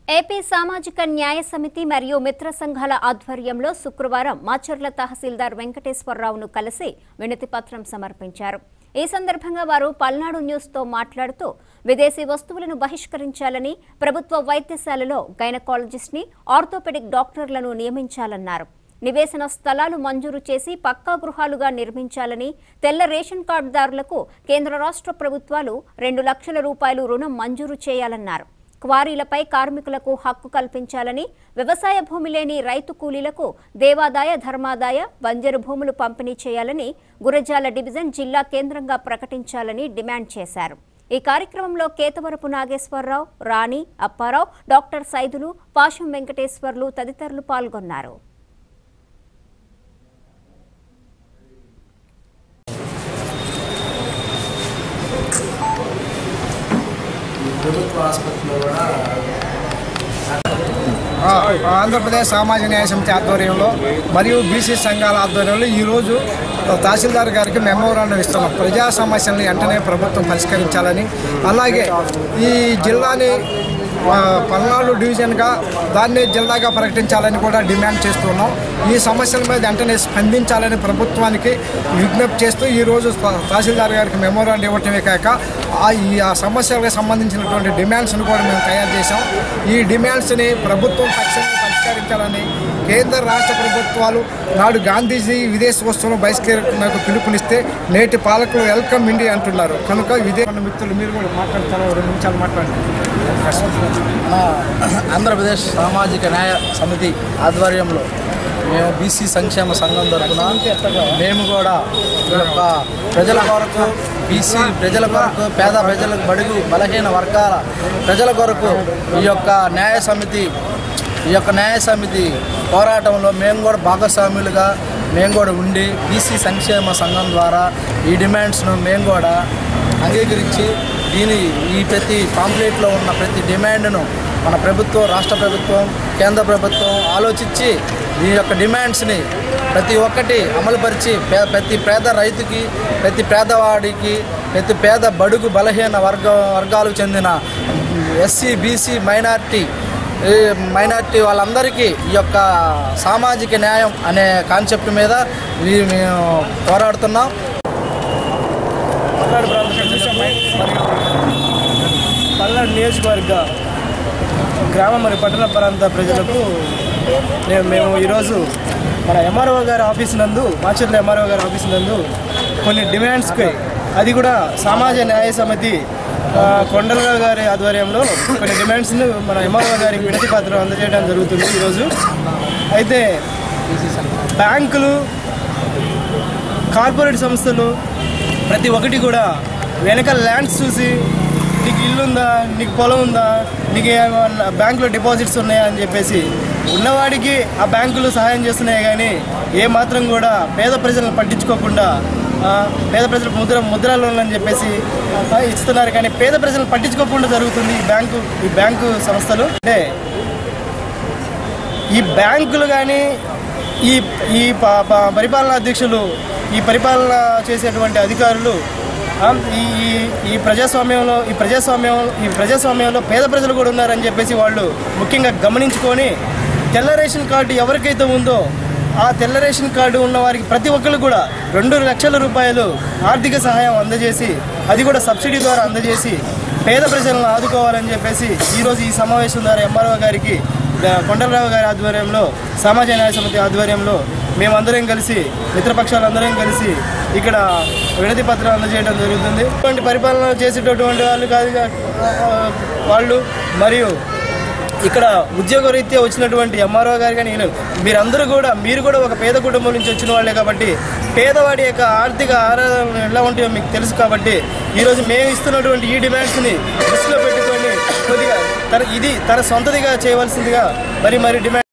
AP సామాజిక న్యాయ సమితి మరియు మిత్ర సంఘాల ఆధ్వర్యంలో శుక్రవారం మాచర్ల తహసీల్దార్ వెంకటేశ్వరరావును కలిసి వినతి పత్రం సమర్పించారు ఈ సందర్భంగా వారు పల్నాడు న్యూస్తో మాట్లాడుతూ విదేశీ వస్తువులను బహిష్కరించాలని ప్రభుత్వ వైద్యశాలలో గైనకాలజిస్ట్ని ఆర్థోపెడిక్ డాక్టర్లను నియమించాలన్నారు నివేశన స్థలాలు మంజూరు చేసి పక్కా గృహాలుగా నిర్మించాలని తెల్ల రేషన్ కార్డుదారులకు కేంద్ర రాష్ట్ర ప్రభుత్వాలు రెండు లక్షల రూపాయలు రుణం మంజూరు చేయాలన్నారు క్వారీలపై కార్మికులకు హక్కు కల్పించాలని వ్యవసాయ భూమి లేని రైతు కూలీలకు దేవాదాయ ధర్మాదాయ బంజరు భూములు పంపిణీ చేయాలని గురజాల డివిజన్ జిల్లా కేంద్రంగా ప్రకటించాలని డిమాండ్ చేశారు ఈ కార్యక్రమంలో కేతవరపు నాగేశ్వరరావు రాణి అప్పారావు డాక్టర్ సైదులు పాశం వెంకటేశ్వర్లు తదితరులు పాల్గొన్నారు ప్రభుత్వ ఆసుపత్రిలో కూడా ఆ, ఆంధ్రప్రదేశ్ సామాజిక న్యాయ సమితి ఆధ్వర్యంలో మరియు బీసీ సంఘాల ఆధ్వర్యంలో ఈరోజు తహసీల్దార్ గారికి మెమోరాండం ఇస్తున్నాం ప్రజా సమస్యల్ని వెంటనే ప్రభుత్వం పరిష్కరించాలని అలాగే ఈ జిల్లాని ఆ, పల్నాడు డివిజన్గా దాన్ని జిల్లాగా ప్రకటించాలని కూడా డిమాండ్ చేస్తున్నాం ఈ సమస్యల మీద వెంటనే స్పందించాలని ప్రభుత్వానికి విజ్ఞప్తి చేస్తూ ఈరోజు త- తహసీల్దార్ గారికి మెమోరాండం ఇవ్వటమే కాక ఆ ఈ ఆ సమస్యలకు సంబంధించినటువంటి డిమాండ్స్ని కూడా మేము తయారు చేశాం ఈ డిమాండ్స్ని ప్రభుత్వం తక్షణమే పరిష్కరించాలని కేంద్ర రాష్ట్ర ప్రభుత్వాలు నాడు గాంధీజీ విదేశీ వస్తువులను బహిష్కరణకు పిలుపునిస్తే నేటి పాలకులు వెల్కమ్ ఇండియా అంటున్నారు కనుక విదే మన మిత్రులు మీరు కూడా మాట్లాడతారా రెండు నిమిషాలు మాట్లాడండి మన ఆంధ్రప్రదేశ్ సామాజిక న్యాయ సమితి ఆధ్వర్యంలో మేము బీసీ సంక్షేమ సంఘం తరఫున మేము కూడా ఈ యొక్క ప్రజల కొరకు బీసీ ప్రజల కొరకు పేద ప్రజలకు బడుగు బలహీన వర్గాల ప్రజల కొరకు ఈ యొక్క న్యాయ సమితి ఈ యొక్క న్యాయ సమితి పోరాటంలో మేము కూడా భాగస్వాములుగా మేము కూడా ఉండి బీసీ సంక్షేమ సంఘం ద్వారా ఈ డిమాండ్స్ను మేము కూడా అంగీకరించి దీని ఈ ప్రతి పాంప్లెట్లో ఉన్న ప్రతి డిమాండ్ను మన ప్రభుత్వం రాష్ట్ర ప్రభుత్వం కేంద్ర ప్రభుత్వం ఆలోచించి ఈ యొక్క డిమాండ్స్ని ప్రతి ఒక్కటి అమలుపరిచి పే ప్రతి పేద రైతుకి ప్రతి పేదవాడికి ప్రతి పేద బడుగు బలహీన వర్గ వర్గాలకు చెందిన ఎస్సీ బీసీ మైనార్టీ ఈ మైనార్టీ వాళ్ళందరికీ ఈ యొక్క సామాజిక న్యాయం అనే కాన్సెప్ట్ మీద ఈ మేము పోరాడుతున్నాం పల్నాడు ప్రాంత ప్రజలకు మరియు పల్నాడు నియోజకవర్గ గ్రామ మరియు పట్టణ ప్రాంత ప్రజలకు నేను మేము ఈరోజు మన ఎంఆర్ఓ గారి ఆఫీస్ నందు మాచర్ల ఎంఆర్ఓ గారి ఆఫీస్ నందు కొన్ని డిమాండ్స్కి అది కూడా సమాజ న్యాయ సమితి ఆ, కొండలరావు గారి ఆధ్వర్యంలో కొన్ని డిమాండ్స్ను మన ఎంఆర్ఓ గారికి వినతి పత్రం అందజేయడం జరుగుతుంది ఈరోజు అయితే బ్యాంకులు కార్పొరేట్ సంస్థలు ప్రతి ఒక్కటి కూడా వెనక ల్యాండ్స్ చూసి నీకు ఇల్లు ఉందా నీకు పొలం ఉందా నీకు ఏమన్నా బ్యాంకులో డిపాజిట్స్ ఉన్నాయా అని చెప్పేసి ఉన్నవాడికి ఆ బ్యాంకులు సహాయం చేస్తున్నాయి కానీ ఏ మాత్రం కూడా పేద ప్రజలను పట్టించుకోకుండా ఆ, పేద ప్రజలకు ముద్ర ముద్ర లోన్లు అని చెప్పేసి ఆ, ఇస్తున్నారు కానీ పేద ప్రజలను పట్టించుకోకుండా జరుగుతుంది ఈ బ్యాంకు ఈ బ్యాంకు సంస్థలు అంటే ఈ బ్యాంకులు కానీ ఈ ఈ ప- ప- పరిపాలనా అధ్యక్షులు ఈ పరిపాలన చేసేటువంటి అధికారులు ఆ, ఈ ఈ- ఈ ప్రజాస్వామ్యంలో ఈ ప్రజాస్వామ్యం ఈ ప్రజాస్వామ్యంలో పేద ప్రజలు కూడా ఉన్నారని చెప్పేసి వాళ్ళు ముఖ్యంగా గమనించుకొని తెల్ల రేషన్ కార్డు ఎవరికైతే ఉందో ఆ తెల్ల రేషన్ కార్డు ఉన్న వారికి ప్రతి ఒక్కరు కూడా రెండు లక్షల రూపాయలు ఆర్థిక సహాయం అందజేసి అది కూడా సబ్సిడీ ద్వారా అందజేసి పేద ప్రజలను ఆదుకోవాలని చెప్పేసి ఈరోజు ఈ సమావేశం ద్వారా ఎంఆర్ఓ గారికి గా- కొండలరావు గారి ఆధ్వర్యంలో సమాజ న్యాయ సమితి ఆధ్వర్యంలో మేమందరం కలిసి మిత్రపక్షాలందరం కలిసి ఇక్కడ వినతి పత్రం అందజేయడం జరుగుతుంది ఇటువంటి పరిపాలన చేసేటటువంటి వాళ్ళు కాదు కా- ఆ, వాళ్ళు మరియు ఇక్కడ ఉద్యోగరీత్యా వచ్చినటువంటి ఎంఆర్ఓ గారు కానీ ఈయన మీరందరూ కూడా మీరు కూడా ఒక పేద కుటుంబం నుంచి వచ్చిన వాళ్ళే కాబట్టి పేదవాడి యొక్క ఆర్థిక ఆరాధన ఎలా ఉంటాయో మీకు తెలుసు కాబట్టి ఈరోజు మేము ఇస్తున్నటువంటి ఈ డిమాండ్స్ని దృష్టిలో పెట్టుకొని కొద్దిగా తన ఇది తన సొంతదిగా చేయవలసిందిగా మరి మరి డిమాండ్